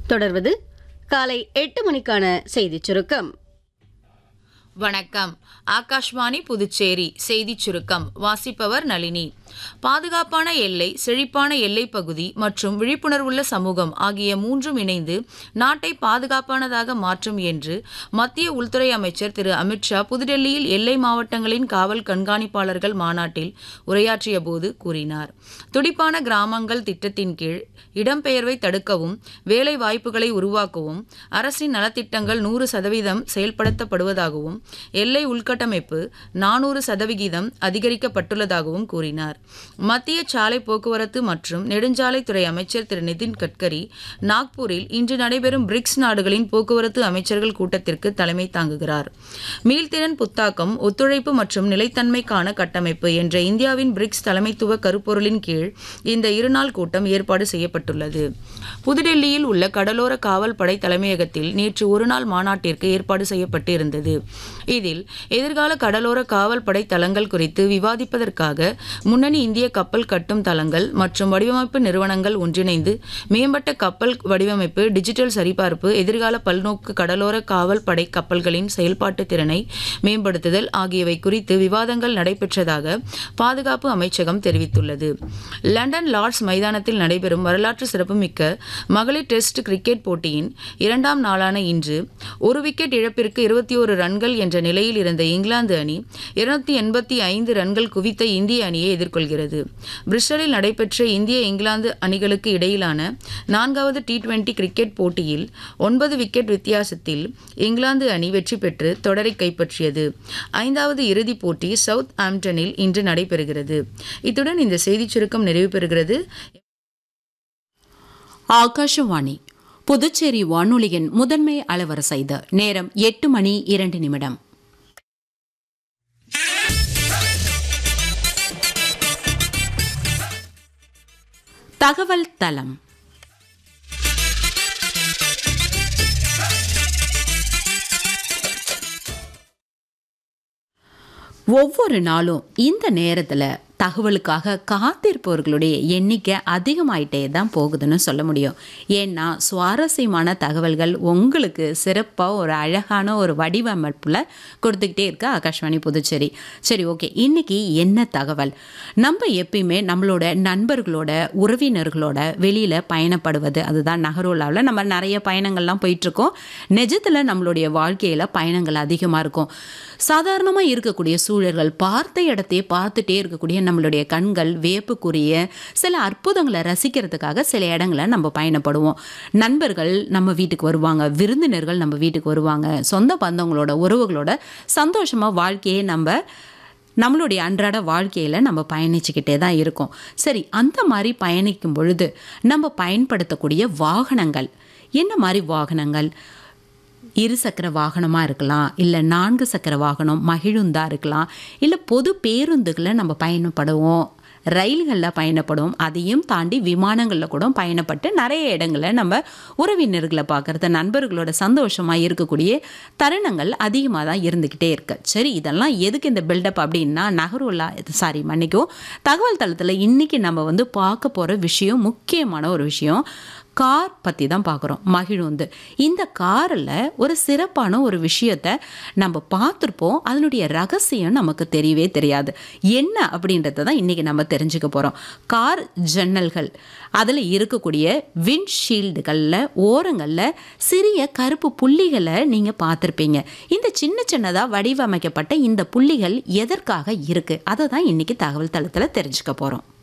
தொடர்வது காலை எட்டு மணிக்கான செய்திச் சுருக்கம் வணக்கம் ஆகாஷ்வாணி புதுச்சேரி செய்திச் சுருக்கம் வாசிப்பவர் நளினி பாதுகாப்பான எல்லை செழிப்பான எல்லைப் பகுதி மற்றும் விழிப்புணர்வுள்ள சமூகம் ஆகிய மூன்றும் இணைந்து நாட்டை பாதுகாப்பானதாக மாற்றும் என்று மத்திய உள்துறை அமைச்சர் திரு அமித்ஷா புதுடெல்லியில் எல்லை மாவட்டங்களின் காவல் கண்காணிப்பாளர்கள் மாநாட்டில் உரையாற்றிய போது கூறினார் துடிப்பான கிராமங்கள் திட்டத்தின் கீழ் இடம்பெயர்வை தடுக்கவும் வேலை வாய்ப்புகளை உருவாக்கவும் அரசின் நலத்திட்டங்கள் நூறு சதவீதம் செயல்படுத்தப்படுவதாகவும் எல்லை உள்கட்டமைப்பு நானூறு சதவிகிதம் அதிகரிக்கப்பட்டுள்ளதாகவும் கூறினார் மத்திய சாலை போக்குவரத்து மற்றும் நெடுஞ்சாலைத்துறை அமைச்சர் திரு நிதின் கட்கரி நாக்பூரில் இன்று நடைபெறும் பிரிக்ஸ் நாடுகளின் போக்குவரத்து அமைச்சர்கள் கூட்டத்திற்கு தலைமை தாங்குகிறார் மீள்திறன் புத்தாக்கம் ஒத்துழைப்பு மற்றும் நிலைத்தன்மைக்கான கட்டமைப்பு என்ற இந்தியாவின் பிரிக்ஸ் தலைமைத்துவ கருப்பொருளின் கீழ் இந்த இருநாள் கூட்டம் ஏற்பாடு செய்யப்பட்டுள்ளது புதுடெல்லியில் உள்ள கடலோர காவல் படை தலைமையகத்தில் நேற்று ஒருநாள் மாநாட்டிற்கு ஏற்பாடு செய்யப்பட்டு இருந்தது இதில் எதிர்கால கடலோர காவல் படை தளங்கள் குறித்து விவாதிப்பதற்காக முன்னணி இந்திய கப்பல் கட்டும் தளங்கள் மற்றும் வடிவமைப்பு நிறுவனங்கள் ஒன்றிணைந்து மேம்பட்ட கப்பல் வடிவமைப்பு டிஜிட்டல் சரிபார்ப்பு எதிர்கால பல்நோக்கு கடலோர காவல் படை கப்பல்களின் செயல்பாட்டு திறனை மேம்படுத்துதல் ஆகியவை குறித்து விவாதங்கள் நடைபெற்றதாக பாதுகாப்பு அமைச்சகம் தெரிவித்துள்ளது லண்டன் லார்ட்ஸ் மைதானத்தில் நடைபெறும் வரலாற்று சிறப்புமிக்க மகளிர் டெஸ்ட் கிரிக்கெட் போட்டியின் இரண்டாம் நாளான இன்று ஒரு விக்கெட் இழப்பிற்கு இருபத்தி ஒரு ரன்கள் என்ற நிலையில் இருந்த இங்கிலாந்து அணி இருநூத்தி எண்பத்தி ஐந்து ரன்கள் குவித்த இந்திய அணியை எதிர்கொள்கிறது பிரிஸ்டலில் நடைபெற்ற இந்திய இங்கிலாந்து அணிகளுக்கு இடையிலான நான்காவது டி டுவெண்டி கிரிக்கெட் போட்டியில் ஒன்பது விக்கெட் வித்தியாசத்தில் இங்கிலாந்து அணி வெற்றி பெற்று தொடரை கைப்பற்றியது ஐந்தாவது இறுதிப் போட்டி சவுத் ஆம்டனில் இன்று நடைபெறுகிறது இத்துடன் இந்த செய்திச் சுருக்கம் நிறைவு பெறுகிறது ஆகாஷவாணி புதுச்சேரி வானொலியின் முதன்மை அலவரசை இது நேரம் எட்டு மணி இரண்டு நிமிடம் தகவல் தளம் ஒவ்வொரு நாளும் இந்த நேரத்தில் தகவலுக்காக காத்திருப்பவர்களுடைய எண்ணிக்கை அதிகமாயிட்டே தான் போகுதுன்னு சொல்ல முடியும் ஏன்னா சுவாரஸ்யமான தகவல்கள் உங்களுக்கு சிறப்பாக ஒரு அழகான ஒரு வடிவமைப்பில் கொடுத்துக்கிட்டே இருக்க ஆகாஷ்வாணி புதுச்சேரி சரி ஓகே இன்னைக்கு என்ன தகவல் நம்ம எப்பயுமே நம்மளோட நண்பர்களோட உறவினர்களோட வெளியில் பயணப்படுவது அதுதான் நகரோலாவில் நம்ம நிறைய பயணங்கள்லாம் போயிட்டுருக்கோம் நிஜத்தில் நம்மளுடைய வாழ்க்கையில் பயணங்கள் அதிகமாக இருக்கும் சாதாரணமாக இருக்கக்கூடிய சூழல்கள் பார்த்த இடத்தையே பார்த்துட்டே இருக்கக்கூடிய நம்மளுடைய கண்கள் வியப்புக்குரிய சில அற்புதங்களை ரசிக்கிறதுக்காக சில இடங்களை நம்ம பயணப்படுவோம் நண்பர்கள் நம்ம வீட்டுக்கு வருவாங்க விருந்தினர்கள் நம்ம வீட்டுக்கு வருவாங்க சொந்த பந்தங்களோட உறவுகளோட சந்தோஷமாக வாழ்க்கையை நம்ம நம்மளுடைய அன்றாட வாழ்க்கையில் நம்ம பயணிச்சுக்கிட்டே தான் இருக்கோம் சரி அந்த மாதிரி பயணிக்கும் பொழுது நம்ம பயன்படுத்தக்கூடிய வாகனங்கள் என்ன மாதிரி வாகனங்கள் இரு சக்கர வாகனமாக இருக்கலாம் இல்லை நான்கு சக்கர வாகனம் மகிழுந்தா இருக்கலாம் இல்லை பொது பேருந்துகளை நம்ம பயணப்படுவோம் ரயில்களில் பயணப்படுவோம் அதையும் தாண்டி விமானங்களில் கூட பயணப்பட்டு நிறைய இடங்களில் நம்ம உறவினர்களை பார்க்குறது நண்பர்களோட சந்தோஷமாக இருக்கக்கூடிய தருணங்கள் அதிகமாக தான் இருந்துக்கிட்டே இருக்கு சரி இதெல்லாம் எதுக்கு இந்த பில்டப் அப்படின்னா நகருலா சாரி மன்னிக்கும் தகவல் தளத்தில் இன்றைக்கி நம்ம வந்து பார்க்க போகிற விஷயம் முக்கியமான ஒரு விஷயம் கார் பற்றி தான் பார்க்குறோம் மகிழுந்து இந்த காரில் ஒரு சிறப்பான ஒரு விஷயத்தை நம்ம பார்த்துருப்போம் அதனுடைய ரகசியம் நமக்கு தெரியவே தெரியாது என்ன அப்படின்றத தான் இன்றைக்கி நம்ம தெரிஞ்சுக்க போகிறோம் கார் ஜன்னல்கள் அதில் இருக்கக்கூடிய விண்ட்ஷீல்டுகளில் ஓரங்களில் சிறிய கருப்பு புள்ளிகளை நீங்கள் பார்த்துருப்பீங்க இந்த சின்ன சின்னதாக வடிவமைக்கப்பட்ட இந்த புள்ளிகள் எதற்காக இருக்குது அதை தான் இன்றைக்கி தகவல் தளத்தில் தெரிஞ்சுக்க போகிறோம்